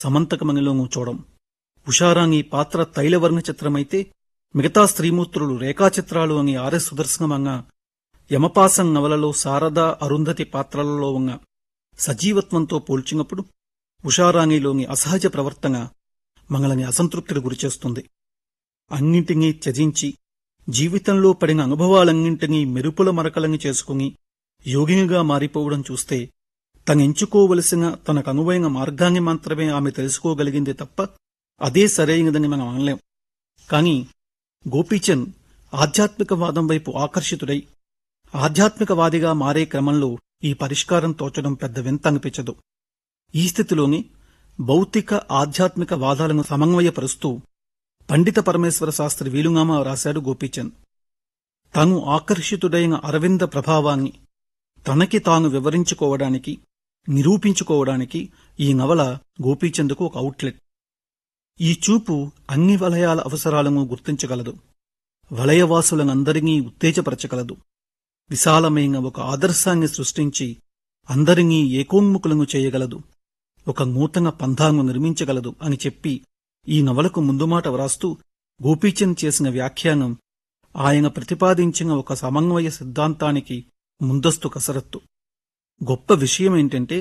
సమంతకమణిలోనూ చూడం ఉషారాంగి పాత్ర తైలవర్ణ చిత్రమైతే మిగతా స్త్రీమూర్తులు రేఖాచిత్రాలు అని ఆర్ఎస్ సుదర్శనమంగా యమపాసం నవలలో శారద అరుంధతి పాత్రలలో ఉన్న సజీవత్వంతో పోల్చినప్పుడు ఉషారాణిలోని అసహజ ప్రవర్తన మనల్ని అసంతృప్తికి గురిచేస్తుంది అన్నింటినీ త్యజించి జీవితంలో పడిన అనుభవాలన్నింటినీ మెరుపుల మరకలని చేసుకుని యోగినిగా మారిపోవడం చూస్తే తనెంచుకోవలసిన తనకు అనువైన మార్గాన్ని మాత్రమే ఆమె తెలుసుకోగలిగింది తప్ప అదే సరైనదని మనం అనలేం కాని గోపీచంద్ ఆధ్యాత్మికవాదం వైపు ఆకర్షితుడై ఆధ్యాత్మికవాదిగా మారే క్రమంలో ఈ పరిష్కారం తోచడం పెద్ద వింత అనిపించదు ఈ స్థితిలోని భౌతిక ఆధ్యాత్మిక వాదాలను సమన్వయపరుస్తూ పండిత పరమేశ్వర శాస్త్రి వీలునామా రాశాడు గోపీచంద్ తాను ఆకర్షితుడైన అరవింద ప్రభావాన్ని తనకి తాను వివరించుకోవడానికి నిరూపించుకోవడానికి ఈ నవల గోపీచంద్కు ఒక అవుట్లెట్ ఈ చూపు అన్ని వలయాల అవసరాలను గుర్తించగలదు వలయవాసులనందరినీ ఉత్తేజపరచగలదు విశాలమైన ఒక ఆదర్శాన్ని సృష్టించి అందరినీ ఏకోన్ముఖులను చేయగలదు ఒక నూతన పంథాను నిర్మించగలదు అని చెప్పి ఈ నవలకు ముందుమాట వ్రాస్తూ గోపీచంద్ చేసిన వ్యాఖ్యానం ఆయన ప్రతిపాదించిన ఒక సమన్వయ సిద్ధాంతానికి ముందస్తు కసరత్తు గొప్ప విషయమేంటంటే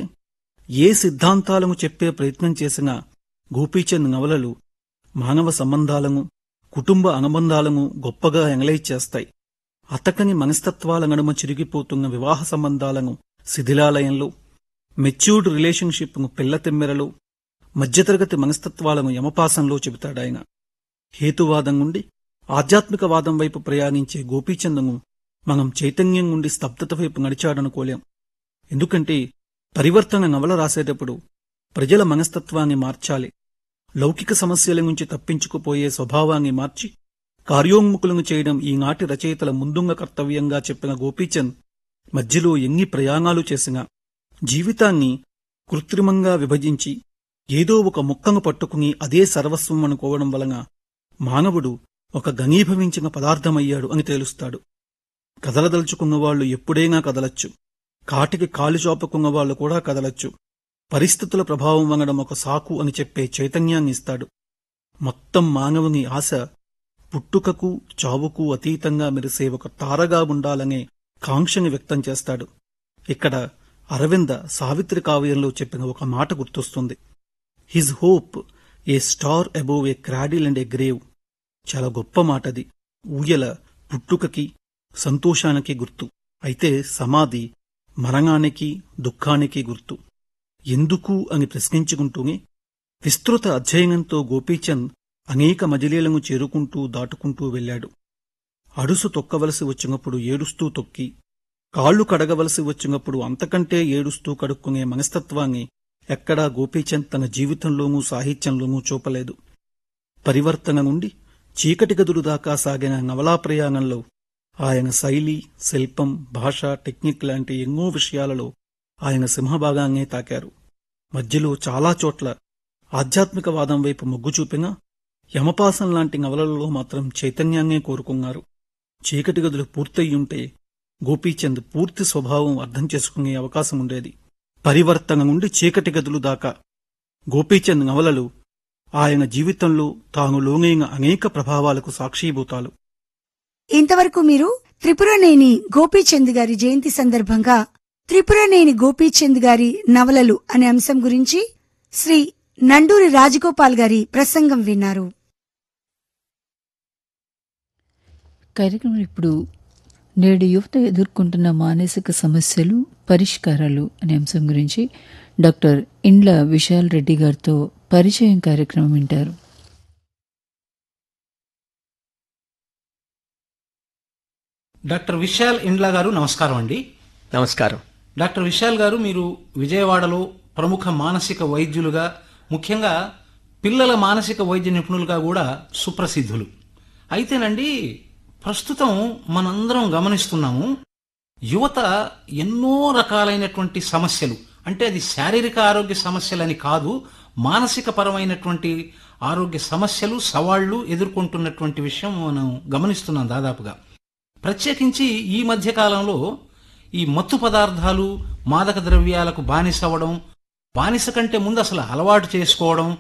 ఏ సిద్ధాంతాలను చెప్పే ప్రయత్నం చేసినా గోపీచంద్ నవలలు మానవ సంబంధాలను కుటుంబ అనుబంధాలను గొప్పగా ఎంగలైజ్ చేస్తాయి అతకని మనస్తత్వాల నడుమ చిరిగిపోతున్న వివాహ సంబంధాలను శిథిలాలయంలో మెచ్యూర్డ్ రిలేషన్షిప్ను పిల్లతెమ్మెరలో మధ్యతరగతి మనస్తత్వాలను యమపాసంలో చెబుతాడాయన హేతువాదం నుండి ఆధ్యాత్మికవాదం వైపు ప్రయాణించే గోపీచందను మనం చైతన్యం నుండి స్తబ్దత వైపు నడిచాడనుకోలేం ఎందుకంటే పరివర్తన నవల రాసేటప్పుడు ప్రజల మనస్తత్వాన్ని మార్చాలి లౌకిక సమస్యల నుంచి తప్పించుకుపోయే స్వభావాన్ని మార్చి కార్యోన్ముఖులను చేయడం ఈనాటి రచయితల ముందుంగ కర్తవ్యంగా చెప్పిన గోపీచంద్ మధ్యలో ఎన్ని ప్రయాణాలు చేసినా జీవితాన్ని కృత్రిమంగా విభజించి ఏదో ఒక ముక్కను పట్టుకుని అదే సర్వస్వం అనుకోవడం వలన మానవుడు ఒక ఘనీభవించిన పదార్థమయ్యాడు అని తేలుస్తాడు కదలదలుచుకున్నవాళ్లు ఎప్పుడైనా కదలచ్చు కాటికి కాలు చాపుకున్నవాళ్లు కూడా కదలచ్చు పరిస్థితుల ప్రభావం వంగడం ఒక సాకు అని చెప్పే చైతన్యాన్ని ఇస్తాడు మొత్తం మానవుని ఆశ పుట్టుకకు చావుకు అతీతంగా మెరిసే ఒక తారగా ఉండాలనే కాంక్షని వ్యక్తం చేస్తాడు ఇక్కడ అరవింద సావిత్రి కావ్యంలో చెప్పిన ఒక మాట గుర్తొస్తుంది his hope a star above a cradle and a grave చాలా గొప్ప మాటది ఊయల పుట్టుకకి సంతోషానికి గుర్తు అయితే సమాధి మరణానికి దుఃఖానికి గుర్తు ఎందుకు అని ప్రశ్నించుకుంటూనే విస్తృత అధ్యయనంతో గోపీచంద్ అనేక మజిలీలను చేరుకుంటూ దాటుకుంటూ వెళ్ళాడు అడుసు తొక్కవలసి వచ్చినప్పుడు ఏడుస్తూ తొక్కి కాళ్లు కడగవలసి వచ్చినప్పుడు అంతకంటే ఏడుస్తూ కడుక్కునే మనస్తత్వాన్ని ఎక్కడా గోపీచంద్ తన జీవితంలోనూ సాహిత్యంలోనూ చూపలేదు పరివర్తన నుండి చీకటి గదులు దాకా సాగిన నవలా ప్రయాణంలో ఆయన శైలి శిల్పం భాష టెక్నిక్ లాంటి ఎన్నో విషయాలలో ఆయన సింహభాగాన్నే తాకారు మధ్యలో చాలా చోట్ల ఆధ్యాత్మికవాదం వైపు మొగ్గు చూపినా యమపాసం లాంటి నవలలలో మాత్రం చైతన్యాన్నే కోరుకున్నారు చీకటి గదులు పూర్తయ్యుంటే గోపీచంద్ పూర్తి స్వభావం అర్థం చేసుకునే అవకాశం ఉండేది పరివర్తన నుండి చీకటి గదులు దాకా గోపీచంద్ నవలలు ఆయన జీవితంలో తాను లోనైన అనేక ప్రభావాలకు సాక్షీభూతాలు ఇంతవరకు మీరు త్రిపురనేని గోపీచంద్ గారి జయంతి సందర్భంగా త్రిపురనేని గోపీచంద్ గారి నవలలు అనే అంశం గురించి శ్రీ నండూరి రాజగోపాల్ గారి ప్రసంగం విన్నారు కార్యక్రమం ఇప్పుడు నేడు యువత ఎదుర్కొంటున్న మానసిక సమస్యలు పరిష్కారాలు అనే అంశం గురించి డాక్టర్ ఇండ్ల విశాల్ రెడ్డి గారితో పరిచయం కార్యక్రమం వింటారు డాక్టర్ విశాల్ ఇండ్లా గారు నమస్కారం అండి నమస్కారం డాక్టర్ విశాల్ గారు మీరు విజయవాడలో ప్రముఖ మానసిక వైద్యులుగా ముఖ్యంగా పిల్లల మానసిక వైద్య నిపుణులుగా కూడా సుప్రసిద్ధులు అయితేనండి ప్రస్తుతం మనందరం గమనిస్తున్నాము యువత ఎన్నో రకాలైనటువంటి సమస్యలు అంటే అది శారీరక ఆరోగ్య సమస్యలని కాదు మానసిక పరమైనటువంటి ఆరోగ్య సమస్యలు సవాళ్లు ఎదుర్కొంటున్నటువంటి విషయం మనం గమనిస్తున్నాం దాదాపుగా ప్రత్యేకించి ఈ మధ్య కాలంలో ఈ మత్తు పదార్థాలు మాదక ద్రవ్యాలకు బానిసవడం బానిస కంటే ముందు అసలు అలవాటు చేసుకోవడం